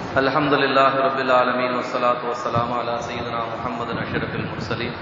الحمد لله رب العالمين والصلاة والسلام على سيدنا محمد أشرف المرسلين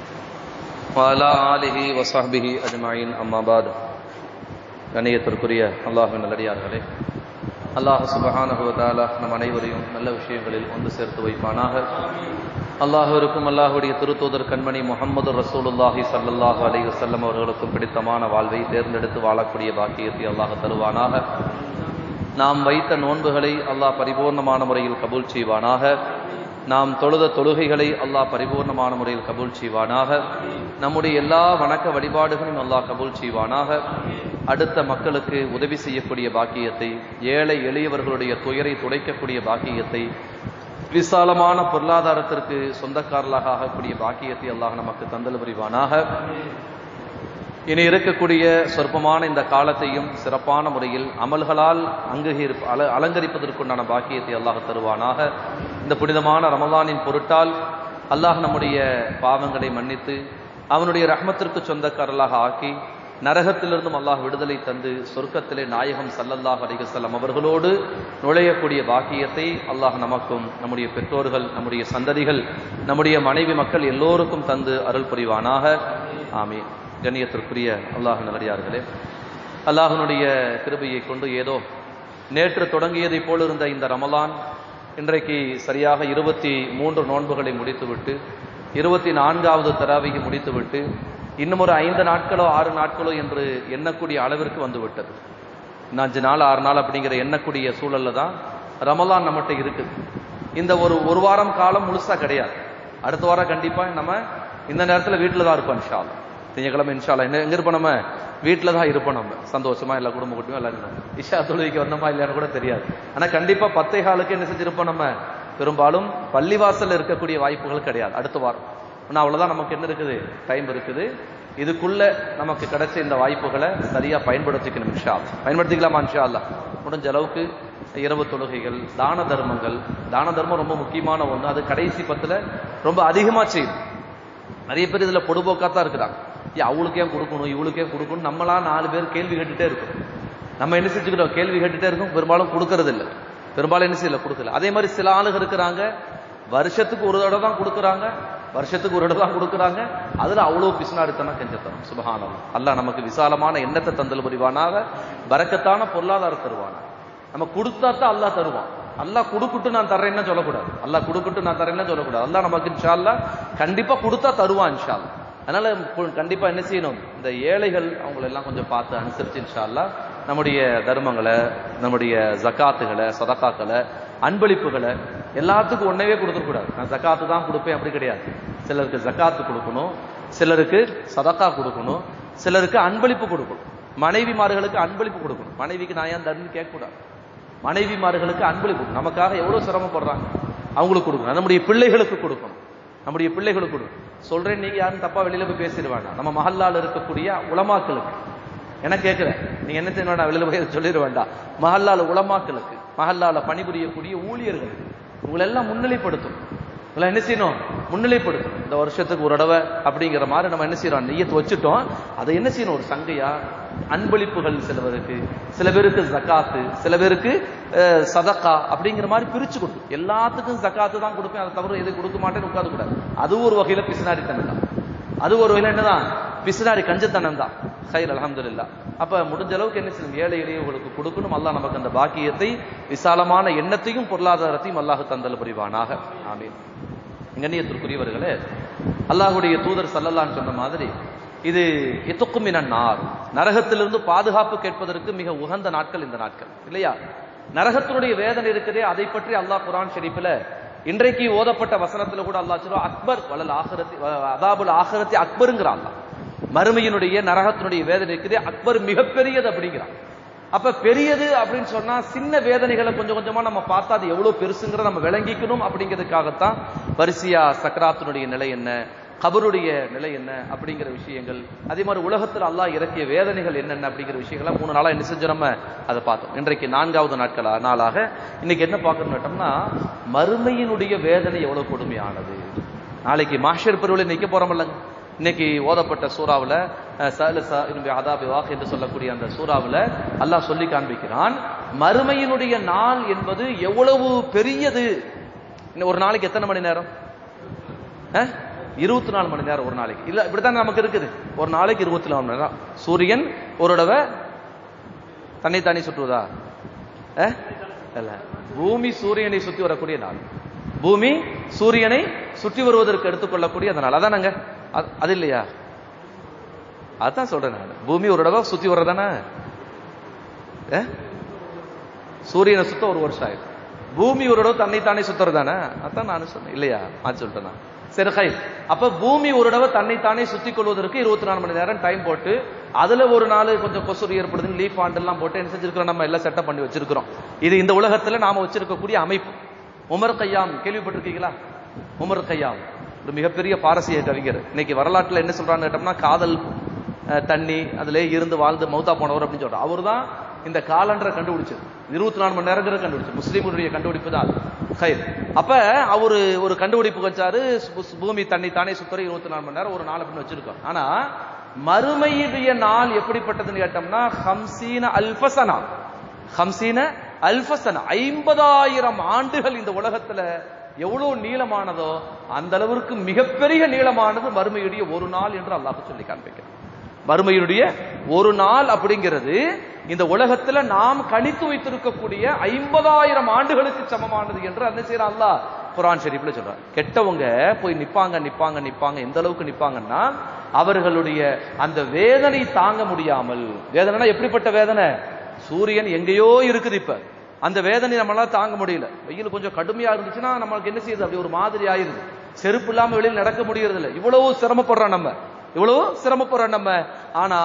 وعلى آله وصحبه أجمعين أما بعد கண்ணியத்திற்குரிய அல்லாஹின் நல்லடியார்களே அல்லாஹ் சுபஹானஹு வதஆலா நம் அனைவரையும் நல்ல விஷயங்களில் ஒன்று சேர்த்து வைப்பானாக அல்லாஹிற்கும் அல்லாஹுடைய திருத்தூதர் கண்மணி முகமது ரசூலுல்லாஹி ஸல்லல்லாஹு அலைஹி வஸல்லம் அவர்களுக்கும் பிடித்தமான வாழ்வை தேர்ந்தெடுத்து வாழக்கூடிய பாக்கியத்தை அல்லாஹ் தருவானாக நாம் வைத்த நோன்புகளை அல்லாஹ் பரிபூர்ணமான முறையில் கபூல் செய்வானாக நாம் தொழுத தொழுகைகளை அல்லாஹ் பரிபூர்ணமான முறையில் கபூல் செய்வானாக நம்முடைய எல்லா வணக்க வழிபாடுகளையும் அல்லாஹ் கபூல் செய்வானாக அடுத்த மக்களுக்கு உதவி செய்யக்கூடிய பாக்கியத்தை ஏழை எளியவர்களுடைய துயரை துடைக்கக்கூடிய பாக்கியத்தை விசாலமான பொருளாதாரத்திற்கு சொந்தக்காரர்களாக ஆகக்கூடிய பாக்கியத்தை அல்லாஹ் நமக்கு தந்தல் புரிவானாக இனி இருக்கக்கூடிய சொற்பமான இந்த காலத்தையும் சிறப்பான முறையில் அமல்களால் அங்கீகரி அல அலங்கரிப்பதற்குண்டான பாக்கியத்தை அல்லாஹ் தருவானாக இந்த புனிதமான ரமலானின் பொருட்டால் அல்லாஹ் நம்முடைய பாவங்களை மன்னித்து அவனுடைய ரஹ்மத்திற்கு சொந்தக்காரர்களாக ஆக்கி நரகத்திலிருந்தும் அல்லாஹ் விடுதலை தந்து சொர்க்கத்திலே நாயகம் சல்லல்லாஹ் அலிகசல்லம் அவர்களோடு நுழையக்கூடிய பாக்கியத்தை அல்லாஹ் நமக்கும் நம்முடைய பெற்றோர்கள் நம்முடைய சந்ததிகள் நம்முடைய மனைவி மக்கள் எல்லோருக்கும் தந்து அருள் புரிவானாக ஆமே கண்ணியத்திற்குரிய அல்லாஹ் நல்லடியார்களே அல்லாஹனுடைய கிருபையை கொண்டு ஏதோ நேற்று தொடங்கியதை போல் இருந்த இந்த ரமலான் இன்றைக்கு சரியாக இருபத்தி மூன்று நோன்புகளை முடித்துவிட்டு இருபத்தி நான்காவது தராவிகை முடித்துவிட்டு இன்னும் ஒரு ஐந்து நாட்களோ ஆறு நாட்களோ என்று எண்ணக்கூடிய அளவிற்கு வந்துவிட்டது இன்னும் அஞ்சு நாள் ஆறு நாள் அப்படிங்கிற எண்ணக்கூடிய சூழல்ல தான் ரமலான் நம்மகிட்ட இருக்குது இந்த ஒரு ஒரு வாரம் காலம் முழுசா கிடையாது அடுத்த வாரம் கண்டிப்பா நம்ம இந்த நேரத்தில் வீட்டில் தான் இருப்போம் இன்ஷா திங்கக்கிழமை இன்ஷால்லா என்ன எங்க இருப்போம் நம்ம வீட்டில் தான் இருப்போம் நம்ம சந்தோஷமா எல்லா குடும்ப குட்டியும் எல்லாரும் இஷா தொழுகைக்கு வந்தோமா இல்லையான்னு கூட தெரியாது ஆனா கண்டிப்பா பத்தை காலுக்கு என்ன செஞ்சிருப்போம் நம்ம பெரும்பாலும் பள்ளிவாசல்ல இருக்கக்கூடிய வாய்ப்புகள் கிடையாது அடுத்த வாரம் ஆனால் அவ்வளவுதான் நமக்கு என்ன இருக்குது டைம் இருக்குது இதுக்குள்ள நமக்கு கிடைச்ச இந்த வாய்ப்புகளை சரியா பயன்படுத்திக்கணும் இன்ஷா பயன்படுத்திக்கலாமா இன்ஷா அல்லா முடிஞ்ச அளவுக்கு இரவு தொழுகைகள் தான தர்மங்கள் தான தர்மம் ரொம்ப முக்கியமான ஒன்று அது கடைசி பத்துல ரொம்ப அதிகமா செய்யுது நிறைய பேர் இதுல பொடுபோக்கா தான் இருக்கிறாங்க அவளுக்கு ஏன் கொடுக்கணும் இவளுக்கு ஏன் கொடுக்கணும் நம்மளா நாலு பேர் கேள்வி கேட்டுட்டே இருக்கும் நம்ம என்ன செஞ்சுக்கிட்டோம் கேள்வி கேட்டுட்டே இருக்கும் பெரும்பாலும் கொடுக்கறது இல்லை பெரும்பாலும் என்ன செய்யல கொடுக்கல அதே மாதிரி சில ஆளுங்க இருக்கிறாங்க வருஷத்துக்கு ஒரு தடவை தான் கொடுக்குறாங்க வருஷத்துக்கு ஒரு இடம் தான் கொடுக்குறாங்க அதுல அவ்வளவு பிசுனாடித்தனம் கெஞ்சத்தனம் சுபகானம் அல்ல நமக்கு விசாலமான எண்ணத்தை தந்தல் புரிவானாக பறக்கத்தான பொருளாதாரம் தருவானா நம்ம கொடுத்தா தான் அல்லா தருவான் அல்லா கொடுக்குட்டு நான் தர்றேன்னு சொல்லக்கூடாது அல்லா கொடுக்குட்டு நான் தர்றேன்னு சொல்லக்கூடாது அல்லா நமக்கு இன்ஷால்லா கண்டிப்பா கொடுத்தா தருவான் இன்ஷால்லா அதனால கண்டிப்பா என்ன செய்யணும் இந்த ஏழைகள் அவங்களை எல்லாம் கொஞ்சம் பார்த்து அனுசரிச்சு இன்ஷால்லா நம்முடைய தர்மங்களை நம்முடைய ஜக்காத்துகளை சதக்காக்களை அன்பளிப்புகளை எல்லாத்துக்கும் ஒன்னவே கொடுத்துடக்கூடாது நான் ஜக்காத்து தான் கொடுப்பேன் அப்படி கிடையாது சிலருக்கு ஜக்காத்து கொடுக்கணும் சிலருக்கு சதக்கா கொடுக்கணும் சிலருக்கு அன்பளிப்பு கொடுக்கணும் மனைவிமார்களுக்கு அன்பளிப்பு கொடுக்கணும் மனைவிக்கு நான் ஏன் தருன்னு கேட்கக்கூடாது மனைவிமார்களுக்கு அன்பளிப்பு நமக்காக எவ்வளவு சிரமப்படுறாங்க அவங்களுக்கு கொடுக்கணும் நம்முடைய பிள்ளைகளுக்கு கொடுக்கணும் நம்முடைய பிள்ளைகளுக்கு கொடுக்கணும் சொல்றேன் நீங்க யாரும் தப்பா வெளியில போய் பேசிடுவாங்க நம்ம மஹல்லால் இருக்கக்கூடிய உலமாக்களுக்கு என்ன கேட்கிறேன் நீங்க என்ன செய்ய வேண்டாம் வெளியில போய் சொல்லிட வேண்டாம் மஹல்லால உலமாக்களுக்கு மஹல்லால பணிபுரியக்கூடிய ஊழியர்கள் உங்களை எல்லாம் முன்னிலைப்படுத்தும் உங்களை என்ன செய்யணும் முன்னிலைப்படுத்தணும் இந்த வருஷத்துக்கு ஒரு தடவை அப்படிங்கிற மாதிரி நம்ம என்ன செய்யறோம் நெய்யத்து வச்சுட்டோம் அதை என்ன செய்யணும் ஒரு சங்கையா அன்பளிப்புகள் சில பேருக்கு சில பேருக்கு ஜக்காத்து சில பேருக்கு சதக்கா அப்படிங்கிற மாதிரி பிரிச்சு கொடுக்கும் எல்லாத்துக்கும் ஜக்காத்து தான் கொடுப்பேன் அதை தவிர எது கொடுக்க மாட்டேன்னு உட்காந்து கூடாது அது ஒரு வகையில பிசினாரித்தனம் தான் அது ஒரு வகையில என்னதான் பிசினாரி கஞ்சத்தனம் தான் ஹைர் அலமதுல்லா அப்ப முடிஞ்ச அளவுக்கு என்ன செய்யணும் ஏழை எளியவர்களுக்கு கொடுக்கணும் அல்லாஹ் நமக்கு அந்த பாக்கியத்தை விசாலமான எண்ணத்தையும் பொருளாதாரத்தையும் அல்லாஹ் தந்தல் புரிவானாக ஆமீன் கண்ணியத்திற்குரியவர்களே அல்லாஹுடைய தூதர் சல்லல்லான்னு சொன்ன மாதிரி இது எத்துக்கும் நார் நரகத்திலிருந்து பாதுகாப்பு கேட்பதற்கு மிக உகந்த நாட்கள் இந்த நாட்கள் இல்லையா நரகத்தினுடைய வேதனை இருக்குதே அதை பற்றி அல்லாஹ் குரான் ஷெரீஃபில் இன்றைக்கு ஓதப்பட்ட வசனத்துல கூட அல்லாஹ் சொல்லுவா அக்பர் வளல் ஆகரத்தி அதாபுல் ஆகரத்தி அக்பருங்கிறான் மறுமையினுடைய நரகத்தினுடைய வேதனை இருக்குதே அக்பர் மிகப்பெரியது அப்படிங்கிறான் அப்ப பெரியது அப்படின்னு சொன்னா சின்ன வேதனைகளை கொஞ்சம் கொஞ்சமா நம்ம பார்த்தா அது எவ்வளவு பெருசுங்கிறத நம்ம விளங்கிக்கணும் அப்படிங்கிறதுக்காகத்தான் வரிசையா சக்கராத்தினுடைய நிலை என்ன கபருடைய நிலை என்ன அப்படிங்கிற விஷயங்கள் அதே மாதிரி உலகத்தில் அல்லாஹ் இறக்கிய வேதனைகள் என்னென்ன அப்படிங்கிற விஷயங்களை மூணு நாளா என்ன செஞ்சோம் நம்ம அதை பார்த்தோம் இன்றைக்கு நான்காவது நாட்களா நாளாக இன்னைக்கு என்ன பார்க்கணும் கேட்டோம்னா மறுமையினுடைய வேதனை எவ்வளவு கொடுமையானது நாளைக்கு மாஷர் பெருவில் நிற்க போறோம்லங்க இன்னைக்கு ஓதப்பட்ட சூறாவில் அதாபி வாக் என்று சொல்லக்கூடிய அந்த சூறாவில் அல்லாஹ் சொல்லி காண்பிக்கிறான் மறுமையினுடைய நாள் என்பது எவ்வளவு பெரியது இன்னும் ஒரு நாளைக்கு எத்தனை மணி நேரம் இருபத்தி நாலு மணி நேரம் ஒரு நாளைக்கு இல்ல இப்படித்தான் நமக்கு இருக்குது ஒரு நாளைக்கு இருபத்தி நாலு மணி நேரம் சூரியன் ஒரு தடவை தன்னை தானே சுற்றுவதா அஹ்? இல்ல பூமி சூரியனை சுற்றி வரக்கூடிய நாள் பூமி சூரியனை சுற்றி வருவதற்கு எடுத்துக்கொள்ளக்கூடிய அந்த நாள் அதானங்க அது- அது இல்லையா அதான் சொல்றேன் நான் பூமி ஒரு தடவை சுத்தி வர்றதானே அஹ்? சூரியனை சுத்த ஒரு வருஷம் ஆயிடும் பூமி ஒரு தடவை தன்னை தானே சுத்துறதானே அதான் நானும் சொன்னேன் இல்லையா அது சொல்லிட்டேன் நான் சரி ஹை அப்ப பூமி ஒரு தடவை தன்னை தானே சுத்தி கொள்வதற்கு இருபத்தி நாலு மணி நேரம் டைம் போட்டு அதுல ஒரு நாள் கொஞ்சம் கொசுறு ஏற்படுதுன்னு லீஃப் ஆண்ட் எல்லாம் போட்டு என்ன செஞ்சிருக்கிறோம் நம்ம எல்லாம் செட்டப் பண்ணி வச்சிருக்கிறோம் இது இந்த உலகத்துல நாம வச்சிருக்கக்கூடிய அமைப்பு உமர் கையாம் கேள்விப்பட்டிருக்கீங்களா உமர் கையாம் ஒரு மிகப்பெரிய பாரசீக கவிஞர் இன்னைக்கு வரலாற்றுல என்ன சொல்றான்னு கேட்டோம்னா காதல் அஹ், தண்ணி அதுல இருந்து வாழ்ந்து மௌத்தா போனவர் அப்படின்னு சொல்றார் அவர் தான் இந்த காலண்டரை கண்டுபிடிச்சது இருபத்தி நாலு மணி நேரங்கிற கண்டுபிடிச்சு முஸ்லீம்களுடைய கண்டுபிடிப்பு தான் அது. ஹைர் அப்ப அவரு ஒரு கண்டுபிடிப்பு வச்சாரு சு- பூமி தண்ணி தானே சுத்துற இருபத்தி நாலு மணி நேரம் ஒரு நாள் அப்படின்னு வச்சிருக்கோம் ஆனா மறுமையுடைய நாள் எப்படிப்பட்டதுன்னு கேட்டோம்னா ஹம்சீன அல்பசனா ஹம்சீன அல்பசனா ஐம்பதாயிரம் ஆண்டுகள் இந்த உலகத்துல எவ்வளவு நீளமானதோ அந்த அளவிற்கு மிகப்பெரிய நீளமானது மறுமையுடைய ஒரு நாள் என்று அல்லாஹ் சொல்லி காண்பிக்கிறார் மறுமையுடைய ஒரு நாள் அப்படிங்கிறது இந்த உலகத்துல நாம் கணித்து வைத்திருக்கக்கூடிய ஐம்பதாயிரம் ஆண்டுகளுக்கு சமமானது என்று அந்த செய்யற அல்லாஹ் குரான் ஷெரீஃப்ல சொல்றார் கெட்டவங்க போய் நிப்பாங்க நிப்பாங்க நிப்பாங்க எந்த அளவுக்கு நிப்பாங்கன்னா அவர்களுடைய அந்த வேதனை தாங்க முடியாமல் வேதனைனா எப்படிப்பட்ட வேதனை சூரியன் எங்கேயோ இருக்குது இப்ப அந்த வேதனை நம்மளால தாங்க முடியல வெயில் கொஞ்சம் கடுமையா இருந்துச்சுன்னா நம்மளுக்கு என்ன செய்யுது அப்படி ஒரு மாதிரி ஆயிருது செருப்பு இல்லாம வெளியில் நடக்க முடியறது இல்ல இவ்வளவு சிரமப்படுறோம் நம்ம இவ்வளவு சிரமப்படுறோம் நம்ம ஆனா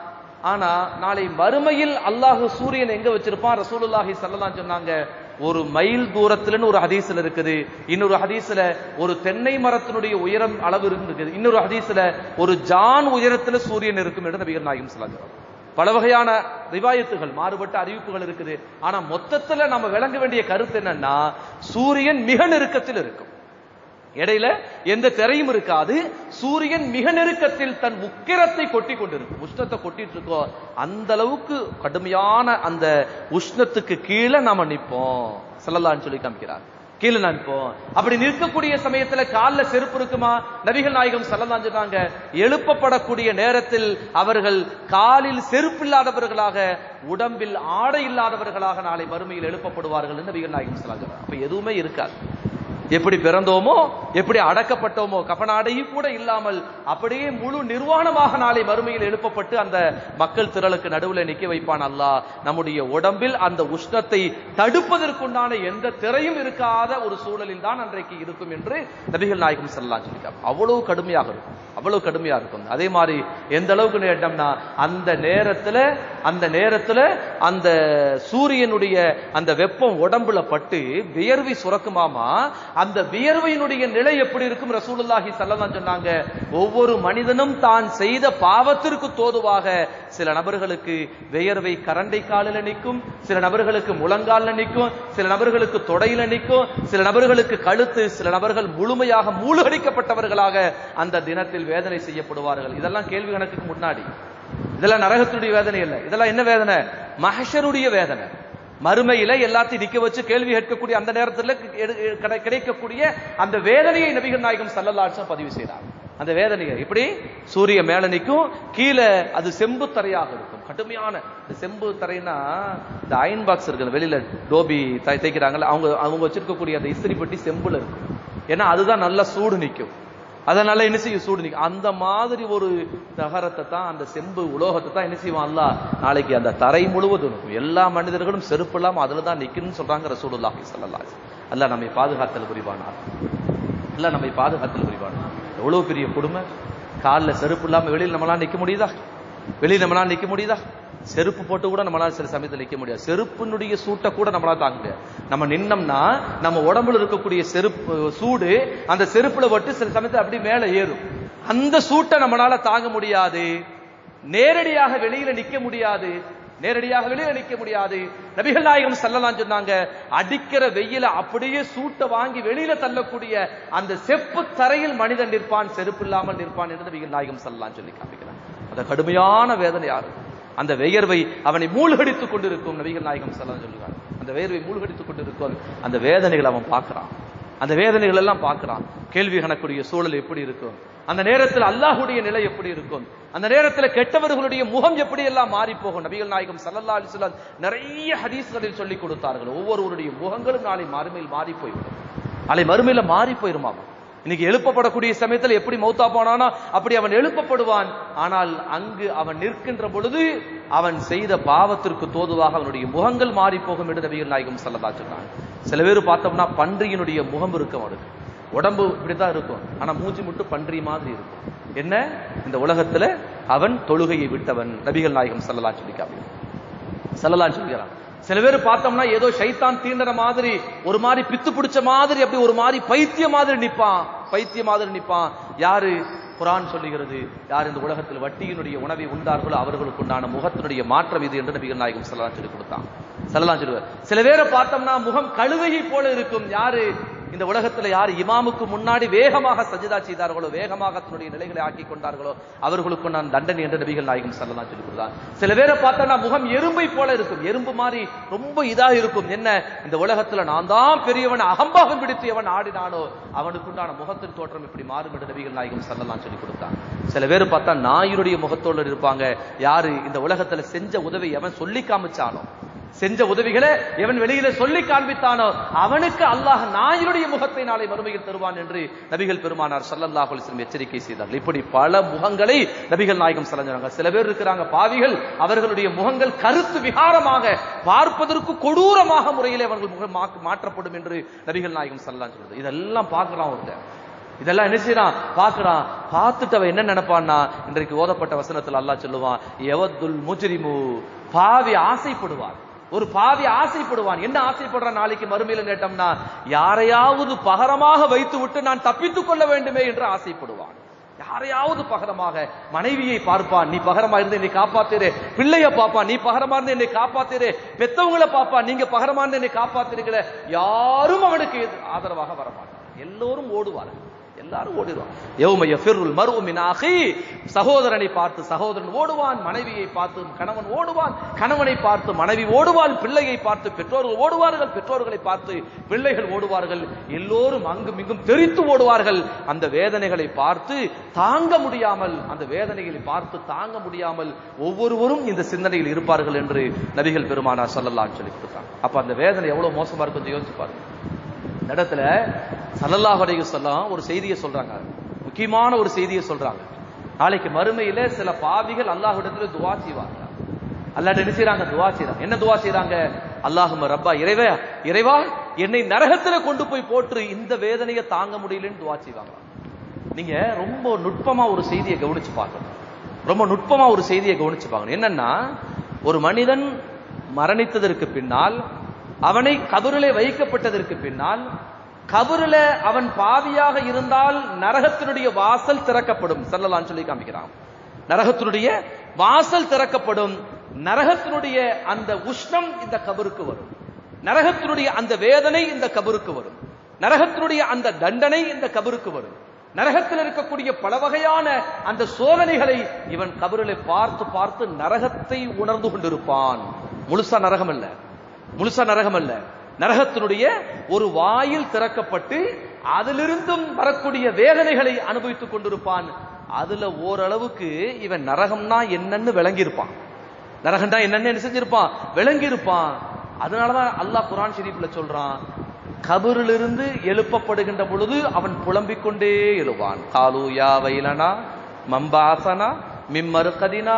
ஆனா நாளை மறுமையில் அல்லாஹ் சூரியன் எங்க வச்சிருப்பான் ரசூலுல்லாஹி ஸல்லல்லாஹு சொன்னாங்க ஒரு மைல் தூரத்துலன்னு ஒரு ஹதீஸ்ல இருக்குது இன்னொரு ஹதீஸ்ல ஒரு தென்னை மரத்தினுடைய உயரம் அளவு இருக்குது இன்னொரு ஹதீஸ்ல ஒரு ஜான் உயரத்துல சூரியன் இருக்கும் என்று நபிகள் நாயகம் ஸல்லல்லாஹு பல வகையான ரிவாயத்துகள் மாறுபட்ட அறிவிப்புகள் இருக்குது ஆனா மொத்தத்துல நம்ம விளங்க வேண்டிய கருத்து என்னன்னா சூரியன் மிக நெருக்கத்தில் இருக்கும் இடையில எந்த திரையும் இருக்காது சூரியன் மிக நெருக்கத்தில் தன் உக்கிரத்தை கொட்டி கொண்டிருக்கும் உஷ்ணத்தை கொட்டிட்டு இருக்கோம் அந்த அளவுக்கு கடுமையான அந்த உஷ்ணத்துக்கு கீழே நாம நிப்போம் செல்லலான்னு சொல்லி காமிக்கிறார் கீழே நான் நிற்போம் அப்படி நிற்கக்கூடிய சமயத்துல கால்ல செருப்பு இருக்குமா நபிகள் நாயகம் செல்லலாம் சொன்னாங்க எழுப்பப்படக்கூடிய நேரத்தில் அவர்கள் காலில் செருப்பு இல்லாதவர்களாக உடம்பில் ஆடை இல்லாதவர்களாக நாளை மறுமையில் எழுப்பப்படுவார்கள் என்று நபிகள் நாயகம் சொல்லாங்க அப்ப எதுவுமே இருக்காது எப்படி பிறந்தோமோ எப்படி அடக்கப்பட்டோமோ கபனாடையும் கூட இல்லாமல் அப்படியே முழு நிர்வாணமாக நாளை மறுமையில் எழுப்பப்பட்டு அந்த மக்கள் திரளுக்கு நடுவில் நிக்க வைப்பான் அல்லாஹ் நம்முடைய உடம்பில் அந்த உஷ்ணத்தை தடுப்பதற்குண்டான எந்த திரையும் இருக்காத ஒரு சூழலில் தான் அன்றைக்கு இருக்கும் என்று நபிகள் நாயகம் சொல்லலாம் சொல்லிட்டார் அவ்வளவு கடுமையாக இருக்கும் அவ்வளவு கடுமையா இருக்கும் அதே மாதிரி எந்த அளவுக்கு நேட்டம்னா அந்த நேரத்துல அந்த நேரத்துல அந்த சூரியனுடைய அந்த வெப்பம் உடம்புல பட்டு வியர்வை சுரக்குமாமா அந்த வியர்வையினுடைய நிலை எப்படி இருக்கும் ரசூலுல்லாஹி ஸல்லல்லாஹு சொன்னாங்க ஒவ்வொரு மனிதனும் தான் செய்த பாவத்திற்கு தோதுவாக சில நபர்களுக்கு வியர்வை கரண்டை காலில் நிற்கும் சில நபர்களுக்கு முழங்கால்ல நிற்கும் சில நபர்களுக்கு தொடையில நிற்கும் சில நபர்களுக்கு கழுத்து சில நபர்கள் முழுமையாக மூழ்கடிக்கப்பட்டவர்களாக அந்த தினத்தில் வேதனை செய்யப்படுவார்கள் இதெல்லாம் கேள்வி கணக்குக்கு முன்னாடி இதெல்லாம் நரகத்துடைய வேதனை இல்லை இதெல்லாம் என்ன வேதனை மஹஷருடைய வேதனை மறுமையில எல்லாத்தையும் நிக்க வச்சு கேள்வி கேட்கக்கூடிய அந்த நேரத்துல எடு- கிடை- கிடைக்கக்கூடிய அந்த வேதனையை நபிகள் நாயகம் சல்லல்லாஹு பதிவு செய்றார் அந்த வேதனையை இப்படி சூரிய மேல நிக்கும் கீழே அது செம்பு தரையாக இருக்கும் கடுமையான இந்த செம்பு தரைனா இந்த அயன் பாக்ஸ் இருக்குது வெளியில டோபி தை- தைக்கிறாங்கல்ல அவங்க அவங்க வச்சிருக்கக்கூடிய அந்த இஸ்திரி பெட்டி செம்புல இருக்கும் ஏன்னா அதுதான் நல்லா சூடு நிக்கும் அதனால என்ன செய்யும் சூடு நிக்கும் அந்த மாதிரி ஒரு தகரத்தை தான் அந்த செம்பு உலோகத்தை தான் என்ன செய்வான் அல்லாஹ் நாளைக்கு அந்த தரை முழுவதும் இருக்கும் எல்லா மனிதர்களும் செருப்பு இல்லாம அதுல தான் நிக்கணும்னு சொல்றாங்க ரசூலுல்லாஹி ஸல்லல்லாஹு அலைஹி வஸல்லம். அல்லாஹ் நம்மை பாதுகாத்தல் புரிவானார் அல்லாஹ் நம்மை பாதுகாத்தல் புரிவானார் எவ்வளவு பெரிய கொடுமை கால்ல செருப்பு இல்லாம வெளியில் நம்மளால நிக்க முடியுதா வெளியில் நம்மளால நிக்க முடியுதா செருப்பு போட்டு கூட நம்மளால சில சமயத்தில் நிக்க முடியாது செருப்பினுடைய சூட்டை கூட நம்மளால தாங்க முடியாது நம்ம நின்னோம்னா நம்ம உடம்புல இருக்கக்கூடிய செருப்பு சூடு அந்த செருப்புல பட்டு சில சமயத்தில் அப்படி மேல ஏறும் அந்த சூட்டை நம்மளால தாங்க முடியாது நேரடியாக வெளியில நிக்க முடியாது நேரடியாக வெளியில நிக்க முடியாது நபிகள் நாயகம் ஸல்லல்லாஹு சொன்னாங்க அடிக்கிற வெயில அப்படியே சூட்டை வாங்கி வெளியில தள்ளக்கூடிய அந்த செப்பு தரையில் மனிதன் நிற்பான் செருப்பு இல்லாமல் நிற்பான் என்று நபிகள் நாயகம் ஸல்லல்லாஹு சொல்லி காமிக்கிறார் அந்த கடுமையான வேதனை யாரு அந்த வியர்வை அவனை மூழ்கடித்துக் கொண்டிருக்கும் நபிகள் நாயகம் செல்லம் சொல்லுவார் அந்த வியர்வை மூழ்கடித்துக் கொண்டிருக்கும் அந்த வேதனைகள் அவன் பார்க்கறான் அந்த வேதனைகள் எல்லாம் பார்க்கறான் கேள்வி கணக்குடைய சூழல் எப்படி இருக்கும் அந்த நேரத்தில் அல்லாஹ்வுடைய நிலை எப்படி இருக்கும் அந்த நேரத்தில் கெட்டவர்களுடைய முகம் எப்படி எல்லாம் மாறி போகும் நபிகள் நாயகம் ஸல்லல்லாஹு அலைஹி வஸல்லம் நிறைய ஹதீஸ்களில் சொல்லி கொடுத்தார்கள் ஒவ்வொருவருடைய முகங்களும் நாளை மறுமையில் மாறி போய்விடும் நாளை மறுமையில மாறி போயிருமாம் இன்னைக்கு எழுப்பப்படக்கூடிய சமயத்தில் எப்படி மௌத்தா போனானோ அப்படி அவன் எழுப்பப்படுவான் ஆனால் அங்கு அவன் நிற்கின்ற பொழுது அவன் செய்த பாவத்திற்கு தோதுவாக அவனுடைய முகங்கள் மாறி போகும் என்று நபிகள் நாயகம் ஸல்லல்லாஹு அலைஹி வஸல்லம் சில பேர் பார்த்தோம்னா பன்றியினுடைய முகம் இருக்கும் அவனுக்கு உடம்பு இப்படித்தான் இருக்கும் ஆனா மூச்சு மட்டும் பன்றி மாதிரி இருக்கும் என்ன இந்த உலகத்துல அவன் தொழுகையை விட்டவன் நபிகள் நாயகம் ஸல்லல்லாஹு அலைஹி வஸல்லம் ஸல்லல்லாஹு சொல்கிறான் சில பேர் பார்த்தோம்னா ஏதோ ஷைத்தான் தீண்டற மாதிரி ஒரு மாதிரி பித்து பிடிச்ச மாதிரி அப்படி ஒரு மாதிரி பைத்திய மாதிரி நிப்பான் பைத்திய மாதிரி நிப்பான் யாரு குரான் சொல்லுகிறது யார் இந்த உலகத்தில் வட்டியினுடைய உணவை உண்டார்களோ அவர்களுக்கு உண்டான முகத்தினுடைய மாற்றம் இது என்று நபிகள் நாயகம் ஸல்லல்லாஹு சொல்லி கொடுத்தான் ஸல்லல்லாஹு சொல்லுவார் சில பேரை பார்த்தோம்னா முகம் கழுதையை போல இருக்கும் யாரு இந்த உலகத்துல யார் இமாமுக்கு முன்னாடி வேகமாக சஜிதா செய்தார்களோ வேகமாக தன்னுடைய நிலைகளை ஆக்கி கொண்டார்களோ அவர்களுக்கு நான் தண்டனை என்று நபிகள் நாயகம் ஸல்லல்லாஹு சொல்லி கொடுத்தான் சில பேரை பார்த்தோம்னா முகம் எறும்பை போல இருக்கும் எறும்பு மாதிரி ரொம்ப இதா இருக்கும் என்ன இந்த உலகத்துல நான் தான் பெரியவன் அகம்பாகம் பிடித்து எவன் ஆடினானோ அவனுக்குண்டான முகத்தின் தோற்றம் இப்படி மாறும் என்று நபிகள் நாயகம் ஸல்லல்லாஹு சொல்லி கொடுத்தான் சில பேர் பார்த்தா நாயுடைய முகத்தோடு இருப்பாங்க யாரு இந்த உலகத்துல செஞ்ச உதவி எவன் சொல்லி காமிச்சானோ செஞ்ச உதவிகளை எவன் வெளியில சொல்லி காண்பித்தானோ அவனுக்கு அல்லாஹ் நாயினுடைய முகத்தை நாளை மறுமையில் தருவான் என்று நபிகள் பெருமானார் ஸல்லல்லாஹு அலைஹி வஸல்லம் எச்சரிக்கை செய்தார்கள் இப்படி பல முகங்களை நபிகள் நாயகம் செலஞ்சாங்க சில பேர் இருக்கிறாங்க பாவிகள் அவர்களுடைய முகங்கள் கருத்து விகாரமாக பார்ப்பதற்கு கொடூரமாக முறையில் அவர்கள் முகம் மா- மாற்றப்படும் என்று நபிகள் நாயகம் ஸல்லல்லாஹு அலைஹி வஸல்லம் இதெல்லாம் பார்க்கலாம் ஒருத்தன் இதெல்லாம் என்ன செய்யறான் பார்க்கறான் பார்த்துட்டு அவன் என்ன நினைப்பான்னா இன்றைக்கு ஓதப்பட்ட வசனத்தில் அல்லாஹ் சொல்லுவான் எவத்துல் முஜ்ரிமு பாவி ஆசைப்படுவார் ஒரு பாவி ஆசைப்படுவான் என்ன ஆசைப்படுறான் நாளைக்கு மறுமையில கேட்டோம்னா யாரையாவது பகரமாக வைத்து விட்டு நான் தப்பித்துக் கொள்ள வேண்டுமே என்று ஆசைப்படுவான் யாரையாவது பகரமாக மனைவியை பார்ப்பான் நீ பகரமா இருந்து என்னை காப்பாத்திரு பிள்ளைய பாப்பான் நீ பகரமா இருந்து என்னை காப்பாத்திரு பெத்தவங்களை பாப்பான் நீங்க பகரமா இருந்து என்னை காப்பாத்திருக்கிற யாரும் அவனுக்கு எது- ஆதரவாக வரமாட்டான் எல்லோரும் ஓடுவார்கள் எல்லாரும் ஓடிடுவான் யௌம யஃபிருல் மர்உ மின் அஹி சகோதரனை பார்த்து சகோதரன் ஓடுவான் மனைவியை பார்த்து கணவன் ஓடுவான் கணவனை பார்த்து மனைவி ஓடுவாள் பிள்ளையை பார்த்து பெற்றோர்கள் ஓடுவார்கள் பெற்றோர்களை பார்த்து பிள்ளைகள் ஓடுவார்கள் எல்லோரும் அங்கும் இங்கும் தெரித்து ஓடுவார்கள் அந்த வேதனைகளை பார்த்து தாங்க முடியாமல் அந்த வேதனைகளை பார்த்து தாங்க முடியாமல் ஒவ்வொருவரும் இந்த சிந்தனையில் இருப்பார்கள் என்று நபிகள் பெருமானார் ஸல்லல்லாஹு அலைஹி சொல்லி கொடுத்தாங்க அப்ப அந்த வேதனை எவ்வளவு மோசமா இருக்கும் கொஞ்சம் யோசிச்சு பாருங்க இந்த இடத்துல சல்லல்லாஹு அலைஹி வஸல்லம் ஒரு செய்தியை சொல்றாங்க முக்கியமான ஒரு செய்தியை சொல்றாங்க நாளைக்கு மறுமையில சில பாவிகள் அல்லாஹ்விடத்துல துவா செய்வாங்க அல்லாஹ் என்ன செய்றாங்க துவா செய்றாங்க என்ன துவா செய்றாங்க அல்லாஹும்ம ரப்பா இறைவா இறைவா என்னை நரகத்துல கொண்டு போய் போட்டு இந்த வேதனையை தாங்க முடியலன்னு துவா செய்வாங்க நீங்க ரொம்ப நுட்பமா ஒரு செய்தியை கவனிச்சு பார்க்கணும் ரொம்ப நுட்பமா ஒரு செய்தியை கவனிச்சு பார்க்கணும் என்னன்னா ஒரு மனிதன் மரணித்ததற்கு பின்னால் அவனை கபரிலே வைக்கப்பட்டதற்கு பின்னால் கபரில அவன் பாவியாக இருந்தால் நரகத்தினுடைய வாசல் திறக்கப்படும் செல்லலான்னு சொல்லி காமிக்கிறான் நரகத்தினுடைய வாசல் திறக்கப்படும் நரகத்தினுடைய அந்த உஷ்ணம் இந்த கபருக்கு வரும் நரகத்தினுடைய அந்த வேதனை இந்த கபருக்கு வரும் நரகத்தினுடைய அந்த தண்டனை இந்த கபருக்கு வரும் நரகத்தில் இருக்கக்கூடிய பல வகையான அந்த சோதனைகளை இவன் கபரிலே பார்த்து பார்த்து நரகத்தை உணர்ந்து கொண்டிருப்பான் முழுசா நரகம் அல்ல முழுசா நரகம் அல்ல நரகத்தினுடைய ஒரு வாயில் திறக்கப்பட்டு அதிலிருந்தும் வரக்கூடிய வேதனைகளை அனுபவித்துக் கொண்டிருப்பான் அதுல ஓரளவுக்கு இவன் நரகம்னா என்னன்னு விளங்கியிருப்பான் நரகம்னா என்னன்னு என்ன செஞ்சிருப்பான் விளங்கியிருப்பான் அதனாலதான் அல்லாஹ் குரான் ஷெரீஃப்ல சொல்றான் கபரிலிருந்து எழுப்பப்படுகின்ற பொழுது அவன் புலம்பிக் கொண்டே எழுவான் காலு யா வைலனா மம்பாசனா மிம்மருகதினா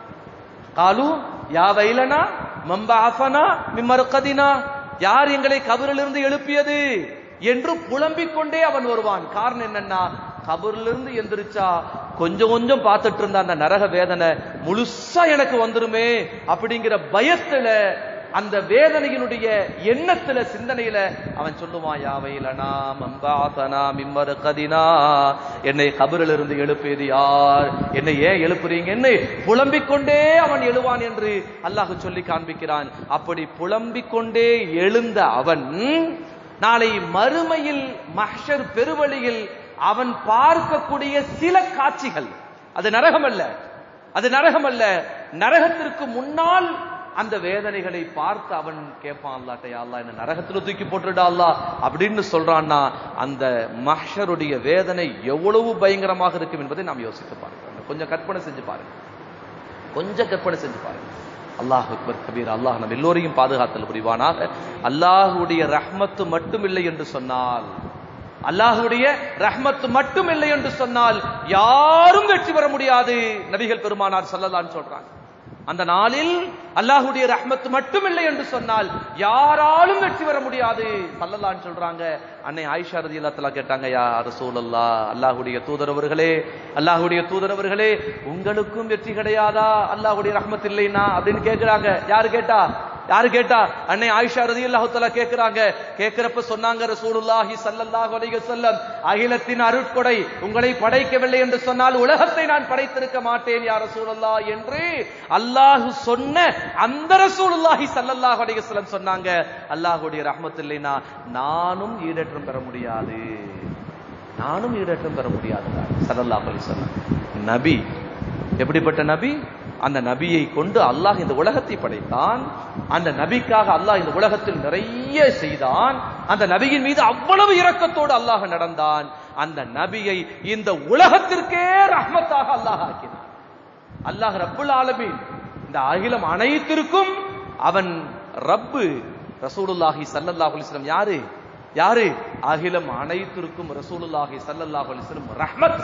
காலு யா வைலனா மம்பாசனா மிம்மருகதினா யார் எங்களை கபரிலிருந்து எழுப்பியது என்று புலம்பிக் கொண்டே அவன் வருவான் காரணம் என்னன்னா கபரிலிருந்து எந்திரிச்சா கொஞ்சம் கொஞ்சம் பார்த்துட்டு இருந்த அந்த நரக வேதனை முழுசா எனக்கு வந்துருமே அப்படிங்கிற பயத்துல அந்த வேதனையினுடைய எண்ணத்துல சிந்தனையில அவன் சொல்லுவான் யாவையிலனா மம்பாசனா மிம்மரு கதினா என்னை கபரில் இருந்து எழுப்பியது யார் என்னை ஏன் எழுப்புறீங்க என்னை புலம்பிக் கொண்டே அவன் எழுவான் என்று அல்லாஹ் சொல்லி காண்பிக்கிறான் அப்படி புலம்பிக் கொண்டே எழுந்த அவன் நாளை மறுமையில் மஹ்ஷர் பெருவழியில் அவன் பார்க்கக்கூடிய சில காட்சிகள் அது நரகம் அல்ல அது நரகம் அல்ல நரகத்திற்கு முன்னால் அந்த வேதனைகளை பார்த்து அவன் கேட்பான் அல்லாட்ட யா அல்லாஹ் என்ன நரகத்துல தூக்கி போட்டுடா அல்லாஹ் அப்படின்னு சொல்றான்னா அந்த மஹ்ஷருடைய வேதனை எவ்வளவு பயங்கரமாக இருக்கும் என்பதை நாம் யோசித்து பாருங்க கொஞ்சம் கற்பனை செஞ்சு பாருங்க கொஞ்சம் கற்பனை செஞ்சு பாருங்க அல்லாஹ் அக்பர் கபீர் அல்லாஹ் நம்ம எல்லோரையும் பாதுகாத்தல் புரிவானாக அல்லாஹுடைய ரஹ்மத்து மட்டும் இல்லை என்று சொன்னால் அல்லாஹுடைய ரஹ்மத்து மட்டும் இல்லை என்று சொன்னால் யாரும் வெற்றி பெற முடியாது நபிகள் பெருமானார் சொல்லலான்னு சொல்றாங்க அந்த நாளில் அல்லாஹுடைய ரஹ்மத்து மட்டும் இல்லை என்று சொன்னால் யாராலும் வெற்றி பெற முடியாது சல்லல்லான்னு சொல்றாங்க அன்னை ஆயிஷா ரதி அல்லா கேட்டாங்க யா ரசூலல்லா அல்லாஹுடைய தூதரவர்களே அல்லாஹுடைய தூதரவர்களே உங்களுக்கும் வெற்றி கிடையாதா அல்லாஹுடைய ரஹ்மத் இல்லைன்னா அப்படின்னு கேட்கிறாங்க யாரு கேட்டா யாரு கேட்டா அன்னை ஆயிஷா ரதி அல்லாஹு கேட்கிறாங்க கேட்கிறப்ப சொன்னாங்க ரசூலுல்லாஹி ஸல்லல்லாஹு அலைஹி வஸல்லம் அகிலத்தின் அருட்கொடை உங்களை படைக்கவில்லை என்று சொன்னால் உலகத்தை நான் படைத்திருக்க மாட்டேன் யா ரசூலுல்லாஹ் என்று அல்லாஹ் சொன்ன அந்த ரசூலுல்லாஹி ஸல்லல்லாஹு அலைஹி வஸல்லம் சொன்னாங்க அல்லாஹ்வுடைய ரஹ்மத் இல்லைனா நானும் ஈடேற்றம் பெற முடியாது நானும் ஈடேற்றம் பெற முடியாது ஸல்லல்லாஹு அலைஹி வஸல்லம் நபி எப்படிப்பட்ட நபி அந்த நபியை கொண்டு அல்லாஹ் இந்த உலகத்தை படைத்தான் அந்த நபிக்காக அல்லாஹ் இந்த உலகத்தில் நிறைய செய்தான் அந்த நபியின் மீது அவ்வளவு இரக்கத்தோடு அல்லாஹ் நடந்தான் அந்த நபியை இந்த உலகத்திற்கே ரஹ்மத்தாக அல்லாஹ் ஆக்கினான் அல்லாஹ் ரப்புல் ஆலமீன் இந்த அகிலம் அனைத்திற்கும் அவன் ரப்பு ரசூலுல்லாஹி ஸல்லல்லாஹு அலைஹி வஸல்லம் யாரு யாரு அகிலம் அனைத்திற்கும் ரசூலுல்லாஹி ஸல்லல்லாஹு அலைஹி வஸல்லம் ரஹ்மத்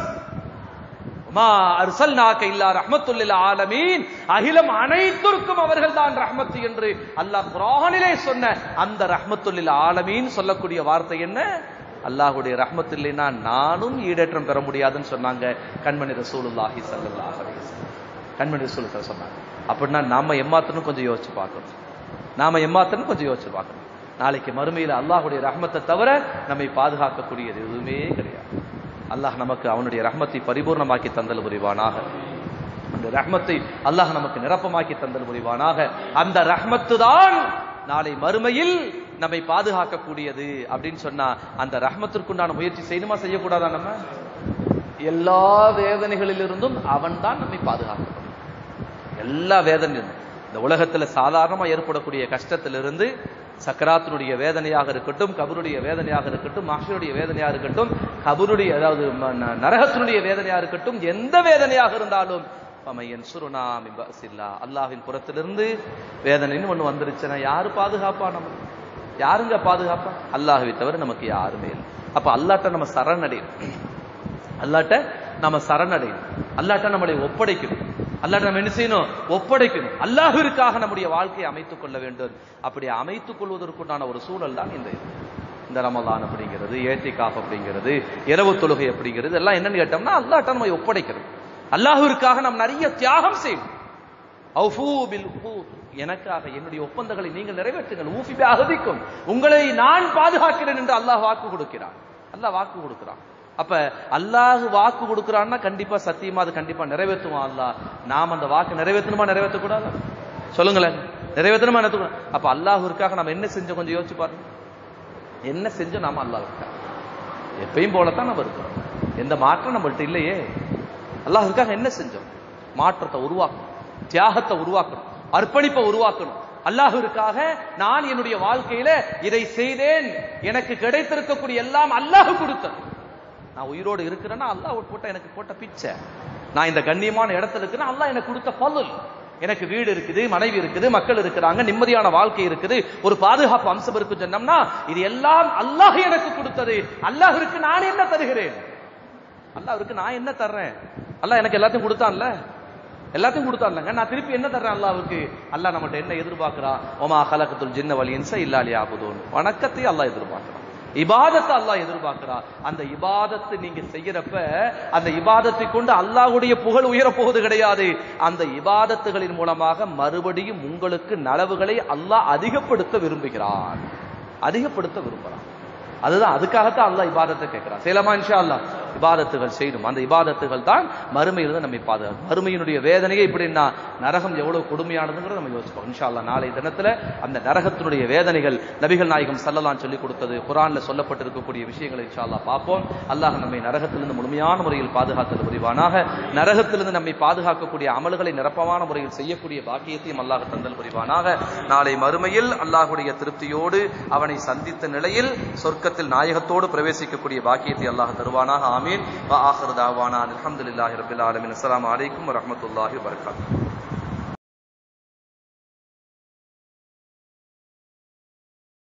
மா அர்சல்நாக இல்லா ரஹ்மத்துல்லில் ஆலமீன் அகிலம் அனைத்திற்கும் அவர்கள் தான் ரஹ்மத் என்று அல்லாஹ் குரானிலே சொன்ன அந்த ரஹ்மத்துல்லில் ஆலமீன் சொல்லக்கூடிய வார்த்தை என்ன அல்லாஹுடைய ரஹ்மத் இல்லைன்னா நானும் ஈடேற்றம் பெற முடியாதுன்னு சொன்னாங்க கண்மணி ரசூலுல்லாஹி ஸல்லல்லாஹு அலைஹி வஸல்லம் கண்மணி ரசூல் சொன்னாங்க அப்படின்னா நாம எம்மாத்தனும் கொஞ்சம் யோசிச்சு பார்க்கணும் நாம எம்மாத்தனும் கொஞ்சம் யோசிச்சு பார்க்கணும் நாளைக்கு மறுமையில அல்லாஹுடைய ரஹ்மத்தை தவிர நம்மை பாதுகாக்கக்கூடியது எதுவுமே கிடையாது அல்லாஹ் நமக்கு அவனுடைய ரஹ்மத்தை பரிபூர்ணமாக்கி தந்தல் புரிவானாக அந்த ரஹ்மத்தை அல்லாஹ் நமக்கு நிரப்பமாக்கி தந்தல் புரிவானாக அந்த ரஹ்மத்து தான் நாளை மறுமையில் நம்மை பாதுகாக்கக்கூடியது அப்படின்னு சொன்னா அந்த ரஹ்மத்திற்குண்டான முயற்சி செய்யணுமா செய்யக்கூடாதா நம்ம எல்லா வேதனைகளிலிருந்தும் அவன் தான் நம்மை பாதுகாக்கணும் எல்லா வேதனையும் இந்த உலகத்துல சாதாரணமா ஏற்படக்கூடிய கஷ்டத்திலிருந்து சக்கராத்தினுடைய வேதனையாக இருக்கட்டும் கபருடைய வேதனையாக இருக்கட்டும் மஹருடைய வேதனையாக இருக்கட்டும் கபருடைய அதாவது நரகத்தினுடைய வேதனையாக இருக்கட்டும் எந்த வேதனையாக இருந்தாலும் பமையன் சுருனா மிம்பசில்லா அல்லாஹின் புறத்திலிருந்து வேதனைன்னு ஒண்ணு வந்துருச்சுன்னா யாரு பாதுகாப்பா நம்ம யாருங்க பாதுகாப்பா அல்லாஹுவை தவிர நமக்கு யாருமே இல்லை அப்ப அல்லாட்ட நம்ம சரணடையும் அல்லாட்ட நம்ம சரணடையும் அல்லாட்ட நம்மளை ஒப்படைக்கணும் அல்லாட்ட நம்ம என்ன செய்யணும் ஒப்படைக்கணும் அல்லாஹிற்காக நம்முடைய வாழ்க்கையை அமைத்துக் கொள்ள வேண்டும் அப்படி அமைத்துக் கொள்வதற்குண்டான ஒரு சூழல் தான் இந்த இந்த ரமலான் அப்படிங்கிறது ஏத்திகாஃப் அப்படிங்கிறது இரவு தொழுகை அப்படிங்கிறது எல்லாம் என்னன்னு கேட்டோம்னா அல்லாட்ட நம்ம ஒப்படைக்கிறோம் அல்லாஹிற்காக நாம் நிறைய தியாகம் செய்யணும் எனக்காக என்னுடைய ஒப்பந்தங்களை நீங்கள் நிறைவேற்றுங்கள் ஊஃபி அகதிக்கும் உங்களை நான் பாதுகாக்கிறேன் என்று அல்லாஹ் வாக்கு கொடுக்கிறான் அல்லாஹ் வாக்கு கொடுக்கிறான் அப்ப அல்லாஹ் வாக்கு கொடுக்கிறான்னா கண்டிப்பா சத்தியமா அது கண்டிப்பா நிறைவேற்றுவான் அல்லாஹ் நாம் அந்த வாக்கு நிறைவேற்றணுமா நிறைவேற்றக்கூடாது சொல்லுங்களேன் நிறைவேற்றணுமா நிறைவேற்றக்கூடாது அப்ப அல்லாஹுக்காக நம்ம என்ன செஞ்சோம் கொஞ்சம் யோசிச்சு பாருங்க என்ன செஞ்சோம் நாம அல்லாஹுக்காக எப்பயும் போலத்தான் நம்ம இருக்கிறோம் எந்த மாற்றம் நம்மள்ட்ட இல்லையே அல்லாஹுக்காக என்ன செஞ்சோம் மாற்றத்தை உருவாக்கணும் தியாகத்தை உருவாக்கணும் அர்ப்பணிப்பை உருவாக்கணும் அல்லாஹுக்காக நான் என்னுடைய வாழ்க்கையில இதை செய்தேன் எனக்கு கிடைத்திருக்கக்கூடிய எல்லாம் அல்லாஹ் கொடுத்தது நான் உயிரோடு இருக்கிறேன்னா அல்லாஹ் போட்ட எனக்கு போட்ட பிச்சை நான் இந்த கண்ணியமான இடத்துல இருக்கிறேன் அல்லாஹ் எனக்கு கொடுத்த பல்லுல் எனக்கு வீடு இருக்குது மனைவி இருக்குது மக்கள் இருக்கிறாங்க நிம்மதியான வாழ்க்கை இருக்குது ஒரு பாதுகாப்பு அம்சம் இருக்கு சொன்னோம்னா இது எல்லாம் அல்லாஹ் எனக்கு கொடுத்தது அல்லாஹிற்கு நான் என்ன தருகிறேன் அல்லாஹ்வுக்கு நான் என்ன தர்றேன் அல்லாஹ் எனக்கு எல்லாத்தையும் கொடுத்தான்ல எல்லாத்தையும் கொடுத்தான்லங்க நான் திருப்பி என்ன தர்றேன் அல்லாஹ்வுக்கு அல்லாஹ் நம்மகிட்ட என்ன எதிர்பார்க்கிறான் ஒமா கலக்கத்துல் ஜின்ன வலியன்ச இல்லாலி ஆகுதோன் வணக்கத்தை அல்லாஹ் எதிர்பார்க்கிறான் இபாதத்தை அல்லாஹ் எதிர்பார்க்கிறா அந்த இபாதத்தை நீங்க செய்யறப்ப அந்த இபாதத்தை கொண்டு அல்லாஹ்வுடைய புகழ் உயரப் போவது கிடையாது அந்த இபாதத்துகளின் மூலமாக மறுபடியும் உங்களுக்கு நலவுகளை அல்லாஹ் அதிகப்படுத்த விரும்புகிறான் அதிகப்படுத்த விரும்புகிறான் அதுதான் அதுக்காகத்தான் அல்லாஹ் இபாதத்தை கேட்கிறான் செய்யலாமா இன்ஷா அல்லாஹ் இபாதத்துகள் செய்யணும் அந்த இபாதத்துகள் தான் மறுமையிலிருந்து நம்மை பாதுகாக்கும் மறுமையினுடைய வேதனையே இப்படின்னா நரகம் எவ்வளவு கொடுமையானதுங்கிறத நம்ம யோசிப்போம் இன்ஷா அல்லாஹ் நாளை தினத்துல அந்த நரகத்தினுடைய வேதனைகள் நபிகள் நாயகம் சல்லலான் சொல்லி கொடுத்தது குரான்ல சொல்லப்பட்டிருக்கக்கூடிய விஷயங்களை இன்ஷா அல்லாஹ் பார்ப்போம் அல்லாஹ் நம்மை நரகத்திலிருந்து முழுமையான முறையில் பாதுகாத்தல் புரிவானாக நரகத்திலிருந்து நம்மை பாதுகாக்கக்கூடிய அமல்களை நிரப்பமான முறையில் செய்யக்கூடிய பாக்கியத்தையும் அல்லாஹ் தந்தல் புரிவானாக நாளை மறுமையில் அல்லாஹுடைய திருப்தியோடு அவனை சந்தித்த நிலையில் சொர்க்கத்தில் நாயகத்தோடு பிரவேசிக்கக்கூடிய பாக்கியத்தை அல்லாஹ் தருவானாக ஆமீன் வா ஆஹிரு தாவானா அல்ஹம்துலில்லாஹி ரப்பில் ஆலமீன் அஸ்ஸலாமு அலைக்கும் வரஹ்மத்துல்லாஹி வபரகாத்துஹு